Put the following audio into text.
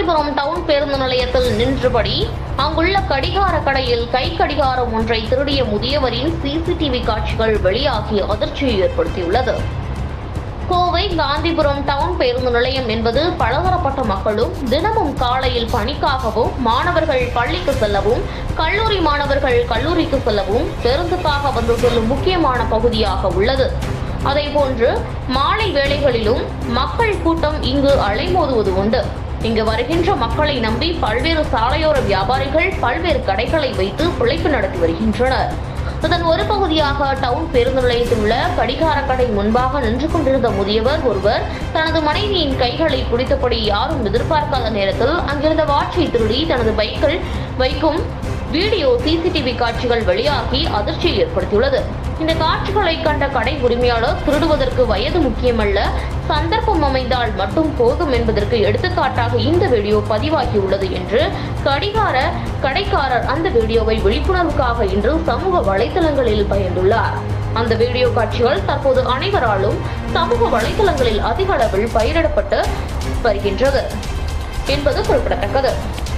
Gandhipuram down பேருந்து நிலையத்தில் நின்றபடி அங்குள்ள கடிகார கடையில் கை கடிகாரம் ஒன்றை திருடிய முதியவரின் சிசிடிவி காட்சிகள் வெளியாகி அதிர்ச்சியை ஏற்படுத்தியுள்ளது கோவை காந்திபுரம் டவுன் பேருந்து நிலையம் என்பது பலதரப்பட்ட மக்களும் தினமும் காலையில் பணிக்காகவும் மாணவர்கள் பள்ளிக்கு செல்லவும் கல்லூரி மாணவர்கள் கல்லூரிக்கு செல்லவும் பேருந்துக்காக வந்து செல்லும் முக்கியமான பகுதியாக உள்ளது அதேபோன்று மாலை வேளைகளிலும் மக்கள் கூட்டம் இங்கு அலைமோதுவது உண்டு இங்கு வருகின்ற மக்களை நம்பி பல்வேறு சாலையோர வியாபாரிகள் பல்வேறு கடைகளை வைத்து பிழைப்பு நடத்தி வருகின்றனர் இதன் ஒரு பகுதியாக டவுன் பேருந்து நிலையத்தில் உள்ள கடிகார கடை முன்பாக நின்று கொண்டிருந்த முதியவர் ஒருவர் தனது மனைவியின் கைகளை பிடித்தபடி யாரும் எதிர்பார்க்காத நேரத்தில் அங்கிருந்த வாட்சை திருடி தனது பைக்கில் வைக்கும் வீடியோ சிசிடிவி காட்சிகள் வெளியாகி அதிர்ச்சியை ஏற்படுத்தியுள்ளது இந்த காட்சிகளை கண்ட கடை உரிமையாளர் திருடுவதற்கு வயது முக்கியமல்ல சந்தர்ப்பம் அமைந்தால் மட்டும் போதும் என்பதற்கு எடுத்துக்காட்டாக இந்த வீடியோ பதிவாகியுள்ளது என்று கடிகார கடைக்காரர் அந்த வீடியோவை விழிப்புணர்வுக்காக இன்று சமூக வலைதளங்களில் பகிர்ந்துள்ளார் அந்த வீடியோ காட்சிகள் தற்போது அனைவராலும் சமூக வலைதளங்களில் அதிக அளவில் பயிரிடப்பட்டு வருகின்றது என்பது குறிப்பிடத்தக்கது